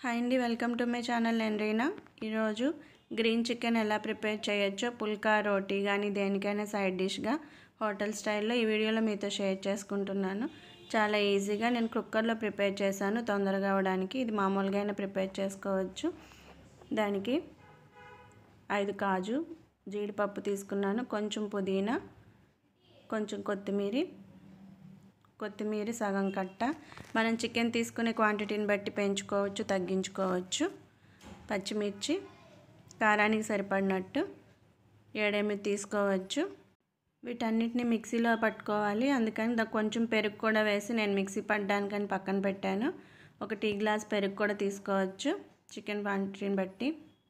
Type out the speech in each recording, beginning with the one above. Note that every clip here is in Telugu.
హాయ్ అండి వెల్కమ్ టు మై ఛానల్ నేను రీనా ఈరోజు గ్రీన్ చికెన్ ఎలా ప్రిపేర్ చేయొచ్చో పుల్కా రోటీ కానీ దేనికైనా సైడ్ డిష్గా హోటల్ స్టైల్లో ఈ వీడియోలో మీతో షేర్ చేసుకుంటున్నాను చాలా ఈజీగా నేను కుక్కర్లో ప్రిపేర్ చేశాను తొందరగా అవడానికి ఇది మామూలుగా అయినా ప్రిపేర్ చేసుకోవచ్చు దానికి ఐదు కాజు జీడిపప్పు తీసుకున్నాను కొంచెం పుదీనా కొంచెం కొత్తిమీర కొత్తిమీర సగం కట్ట మనం చికెన్ తీసుకునే క్వాంటిటీని బట్టి పెంచుకోవచ్చు తగ్గించుకోవచ్చు పచ్చిమిర్చి కారానికి సరిపడినట్టు ఏడెనిమిది తీసుకోవచ్చు వీటన్నిటిని మిక్సీలో పట్టుకోవాలి అందుకని దా కొంచెం పెరుగు కూడా వేసి నేను మిక్సీ పట్టడానికని పక్కన పెట్టాను ఒక టీ గ్లాస్ పెరుగు కూడా తీసుకోవచ్చు చికెన్ క్వాంటిటీని బట్టి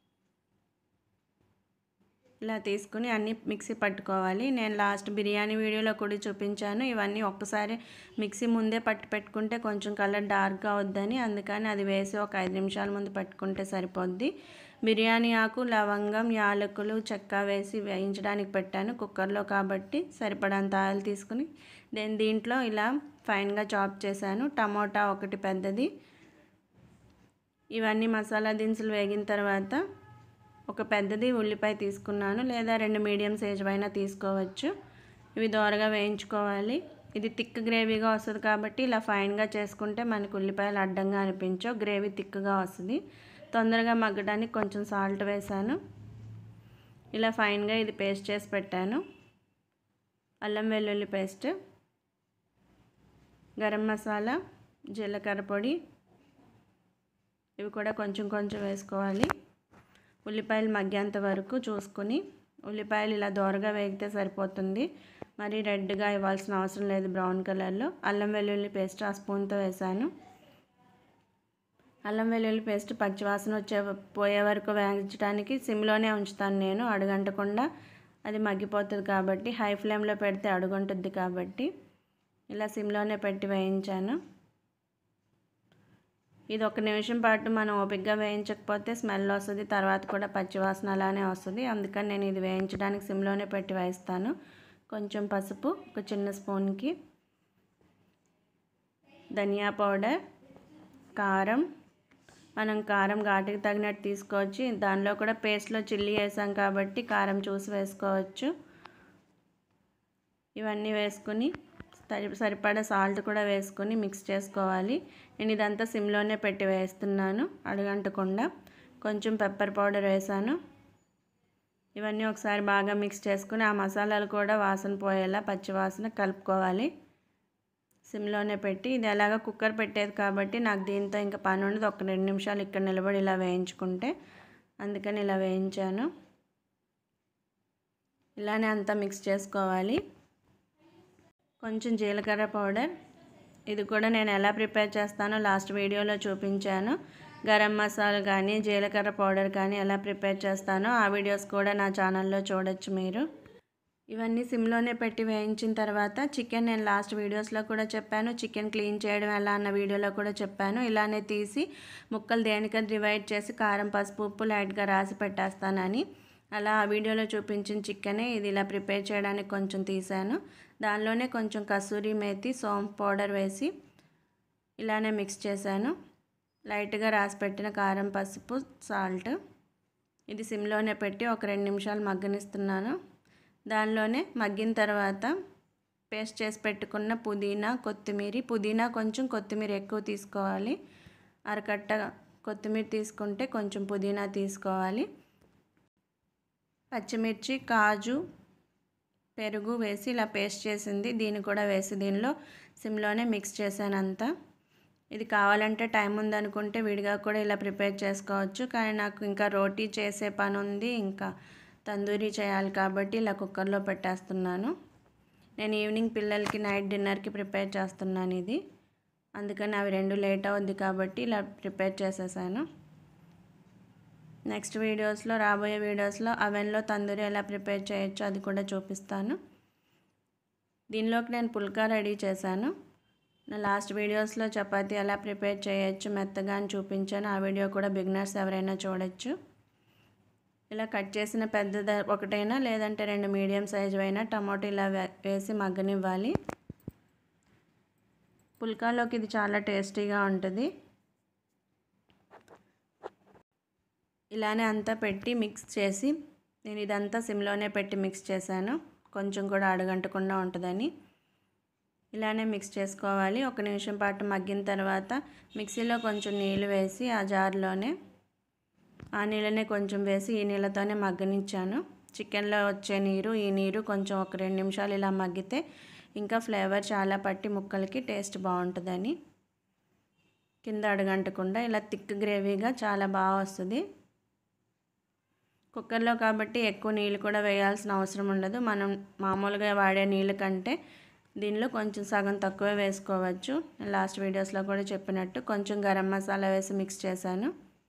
ఇలా తీసుకుని అన్నీ మిక్సీ పట్టుకోవాలి నేను లాస్ట్ బిర్యానీ వీడియోలో కూడా చూపించాను ఇవన్నీ ఒక్కసారి మిక్సీ ముందే పట్టి పెట్టుకుంటే కొంచెం కలర్ డార్క్గా వద్దని అందుకని అది వేసి ఒక ఐదు నిమిషాల ముందు పట్టుకుంటే సరిపోద్ది బిర్యానీ ఆకు లవంగం యాలకులు చెక్క వేసి వేయించడానికి పెట్టాను కుక్కర్లో కాబట్టి సరిపడంత ఆయిల్ తీసుకుని నేను దీంట్లో ఇలా ఫైన్గా చాప్ చేశాను టమోటా ఒకటి పెద్దది ఇవన్నీ మసాలా దినుసులు వేగిన తర్వాత ఒక పెద్దది ఉల్లిపాయ తీసుకున్నాను లేదా రెండు మీడియం సైజ్ అయినా తీసుకోవచ్చు ఇవి దోరగా వేయించుకోవాలి ఇది థిక్ గ్రేవీగా వస్తుంది కాబట్టి ఇలా ఫైన్గా చేసుకుంటే మనకు ఉల్లిపాయలు అడ్డంగా అనిపించవు గ్రేవీ థిక్గా వస్తుంది తొందరగా మగ్గడానికి కొంచెం సాల్ట్ వేసాను ఇలా ఫైన్గా ఇది పేస్ట్ చేసి పెట్టాను అల్లం వెల్లుల్లి పేస్ట్ గరం మసాలా జీలకర్ర పొడి ఇవి కూడా కొంచెం కొంచెం వేసుకోవాలి ఉల్లిపాయలు మగ్గేంత వరకు చూసుకుని ఉల్లిపాయలు ఇలా దోరగా వేగితే సరిపోతుంది మరి రెడ్గా ఇవ్వాల్సిన అవసరం లేదు బ్రౌన్ కలర్లో అల్లం వెల్లుల్లి పేస్ట్ ఆ స్పూన్తో వేసాను అల్లం వెల్లుల్లి పేస్ట్ పచ్చివాసన వచ్చే పోయే వరకు వేయించడానికి సిమ్లోనే ఉంచుతాను నేను అడుగంటకుండా అది మగ్గిపోతుంది కాబట్టి హై ఫ్లేమ్లో పెడితే అడుగుంటుంది కాబట్టి ఇలా సిమ్లోనే పెట్టి వేయించాను ఇది ఒక నిమిషం పాటు మనం ఓపిక్గా వేయించకపోతే స్మెల్ వస్తుంది తర్వాత కూడా పచ్చివాసన అలానే వస్తుంది అందుకని నేను ఇది వేయించడానికి సిమ్లోనే పెట్టి వేస్తాను కొంచెం పసుపు ఒక చిన్న స్పూన్కి ధనియా పౌడర్ కారం మనం కారం ఘాటుకి తగినట్టు తీసుకోవచ్చు దానిలో కూడా పేస్ట్లో చిల్లీ వేసాం కాబట్టి కారం చూసి వేసుకోవచ్చు ఇవన్నీ వేసుకుని సరి సరిపడా సాల్ట్ కూడా వేసుకొని మిక్స్ చేసుకోవాలి నేను ఇదంతా సిమ్లోనే పెట్టి వేస్తున్నాను అడగంటకుండా కొంచెం పెప్పర్ పౌడర్ వేసాను ఇవన్నీ ఒకసారి బాగా మిక్స్ చేసుకుని ఆ మసాలాలు కూడా వాసన పోయేలా పచ్చి వాసన కలుపుకోవాలి సిమ్లోనే పెట్టి ఇది ఎలాగ కుక్కర్ పెట్టేది కాబట్టి నాకు దీంతో ఇంకా పని ఉండదు ఒక రెండు నిమిషాలు ఇక్కడ నిలబడి ఇలా వేయించుకుంటే అందుకని ఇలా వేయించాను ఇలానే అంతా మిక్స్ చేసుకోవాలి కొంచెం జీలకర్ర పౌడర్ ఇది కూడా నేను ఎలా ప్రిపేర్ చేస్తానో లాస్ట్ వీడియోలో చూపించాను గరం మసాలా కానీ జీలకర్ర పౌడర్ కానీ ఎలా ప్రిపేర్ చేస్తానో ఆ వీడియోస్ కూడా నా ఛానల్లో చూడొచ్చు మీరు ఇవన్నీ సిమ్లోనే పెట్టి వేయించిన తర్వాత చికెన్ నేను లాస్ట్ వీడియోస్లో కూడా చెప్పాను చికెన్ క్లీన్ చేయడం ఎలా అన్న వీడియోలో కూడా చెప్పాను ఇలానే తీసి ముక్కలు దేనికని డివైడ్ చేసి కారం పసుపు ఉప్పు లైట్గా రాసి పెట్టేస్తానని అలా ఆ వీడియోలో చూపించిన చికెనే ఇది ఇలా ప్రిపేర్ చేయడానికి కొంచెం తీసాను దానిలోనే కొంచెం కసూరి మేతి సోంపు పౌడర్ వేసి ఇలానే మిక్స్ చేశాను లైట్గా రాసి పెట్టిన కారం పసుపు సాల్ట్ ఇది సిమ్లోనే పెట్టి ఒక రెండు నిమిషాలు మగ్గనిస్తున్నాను దానిలోనే మగ్గిన తర్వాత పేస్ట్ చేసి పెట్టుకున్న పుదీనా కొత్తిమీర పుదీనా కొంచెం కొత్తిమీర ఎక్కువ తీసుకోవాలి అరకట్ట కొత్తిమీర తీసుకుంటే కొంచెం పుదీనా తీసుకోవాలి పచ్చిమిర్చి కాజు పెరుగు వేసి ఇలా పేస్ట్ చేసింది దీన్ని కూడా వేసి దీనిలో సిమ్లోనే మిక్స్ చేశాను అంతా ఇది కావాలంటే టైం ఉందనుకుంటే విడిగా కూడా ఇలా ప్రిపేర్ చేసుకోవచ్చు కానీ నాకు ఇంకా రోటీ చేసే పని ఉంది ఇంకా తందూరీ చేయాలి కాబట్టి ఇలా కుక్కర్లో పెట్టేస్తున్నాను నేను ఈవినింగ్ పిల్లలకి నైట్ డిన్నర్కి ప్రిపేర్ చేస్తున్నాను ఇది అందుకని అవి రెండు లేట్ అవుద్ది కాబట్టి ఇలా ప్రిపేర్ చేసేసాను నెక్స్ట్ వీడియోస్లో రాబోయే వీడియోస్లో అవెన్లో తందూరి ఎలా ప్రిపేర్ చేయొచ్చో అది కూడా చూపిస్తాను దీనిలోకి నేను పుల్కా రెడీ చేశాను నా లాస్ట్ వీడియోస్లో చపాతీ ఎలా ప్రిపేర్ చేయొచ్చు మెత్తగా అని చూపించాను ఆ వీడియో కూడా బిగినర్స్ ఎవరైనా చూడొచ్చు ఇలా కట్ చేసిన పెద్ద ఒకటైనా లేదంటే రెండు మీడియం సైజు అయినా టమాటో ఇలా వేసి మగ్గనివ్వాలి పుల్కాలోకి ఇది చాలా టేస్టీగా ఉంటుంది ఇలానే అంతా పెట్టి మిక్స్ చేసి నేను ఇదంతా సిమ్లోనే పెట్టి మిక్స్ చేశాను కొంచెం కూడా అడగంటకుండా ఉంటుందని ఇలానే మిక్స్ చేసుకోవాలి ఒక నిమిషం పాటు మగ్గిన తర్వాత మిక్సీలో కొంచెం నీళ్ళు వేసి ఆ జార్లోనే ఆ నీళ్ళనే కొంచెం వేసి ఈ నీళ్ళతోనే మగ్గనిచ్చాను చికెన్లో వచ్చే నీరు ఈ నీరు కొంచెం ఒక రెండు నిమిషాలు ఇలా మగ్గితే ఇంకా ఫ్లేవర్ చాలా పట్టి ముక్కలకి టేస్ట్ బాగుంటుందని కింద అడగంటకుండా ఇలా థిక్ గ్రేవీగా చాలా బాగా వస్తుంది కుక్కర్లో కాబట్టి ఎక్కువ నీళ్ళు కూడా వేయాల్సిన అవసరం ఉండదు మనం మామూలుగా వాడే నీళ్ళ కంటే దీనిలో కొంచెం సగం తక్కువ వేసుకోవచ్చు లాస్ట్ వీడియోస్లో కూడా చెప్పినట్టు కొంచెం గరం మసాలా వేసి మిక్స్ చేశాను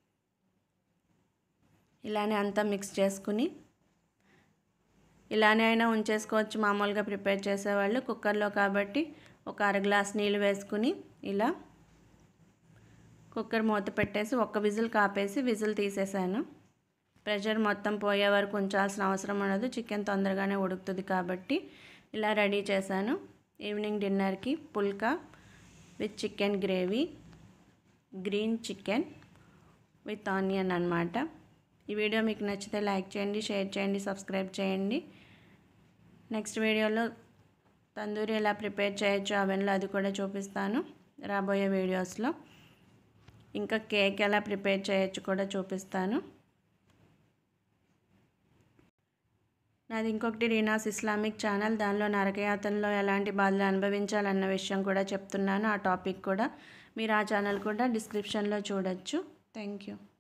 ఇలానే అంతా మిక్స్ చేసుకుని ఇలానే అయినా ఉంచేసుకోవచ్చు మామూలుగా ప్రిపేర్ చేసేవాళ్ళు కుక్కర్లో కాబట్టి ఒక అర గ్లాస్ నీళ్ళు వేసుకుని ఇలా కుక్కర్ మూత పెట్టేసి ఒక్క విజిల్ కాపేసి విజిల్ తీసేసాను ప్రెషర్ మొత్తం పోయే వరకు ఉంచాల్సిన అవసరం ఉండదు చికెన్ తొందరగానే ఉడుకుతుంది కాబట్టి ఇలా రెడీ చేశాను ఈవినింగ్ డిన్నర్కి phulka with chicken gravy green chicken with onion అనమాట ఈ వీడియో మీకు నచ్చితే లైక్ చేయండి షేర్ చేయండి సబ్స్క్రైబ్ చేయండి నెక్స్ట్ వీడియోలో తందూరి ఎలా ప్రిపేర్ చేయొచ్చు అవెన్లో అది కూడా చూపిస్తాను రాబోయే వీడియోస్లో ఇంకా కేక్ ఎలా ప్రిపేర్ చేయొచ్చు కూడా చూపిస్తాను నాది ఇంకొకటి రీనాస్ ఇస్లామిక్ ఛానల్ దానిలో నరకయాతనలో ఎలాంటి బాధలు అనుభవించాలన్న విషయం కూడా చెప్తున్నాను ఆ టాపిక్ కూడా మీరు ఆ ఛానల్ కూడా డిస్క్రిప్షన్లో చూడొచ్చు థ్యాంక్ యూ